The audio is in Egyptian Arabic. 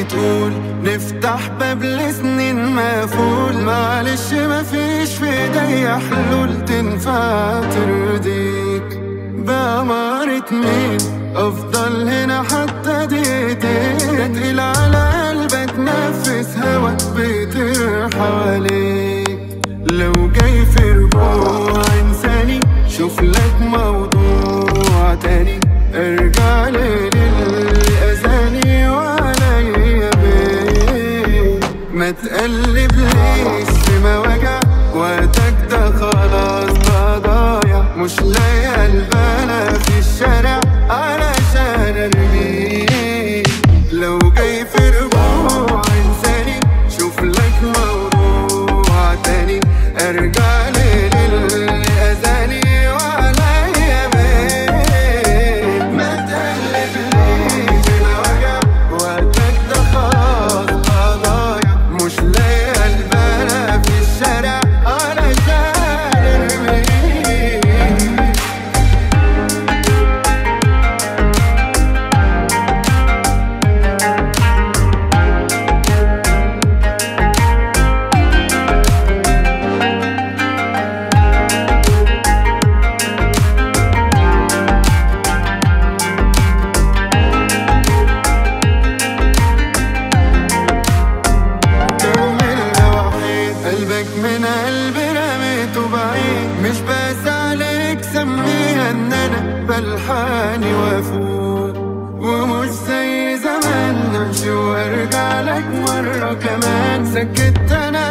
بتقول نفتح باب لسنين مقفول معلش مفيش في ايديا حلول تنفع ترضيك بأمارة مين افضل هنا حتى دقيقتين تقيل على قلبك نفس هواك بيطير حواليك لو جاي في رجوع انساني شوف لك موضوع تاني ارجع لي للأذاني وعليا بيه ما تقلبليش في مواجع وقتك ده خلاص بقى ضايع مش لاقي البلا في الشارع علشان ارميه لو جاي في رجوع انساني شوف لك موضوع تاني ارجع لي للأذاني وعليا بيه ما تقلبليش في مواجع وقتك ده خلاص بقى ضايع مش لاقي البلا في الشارع علشان ارميه كمل وحيد قلبك من قلبي رميته بعيد مش بس عليك سميها ان انا بلحاني وافوق ومش زي زمان نمشي وارجع لك مرة كمان سكت انا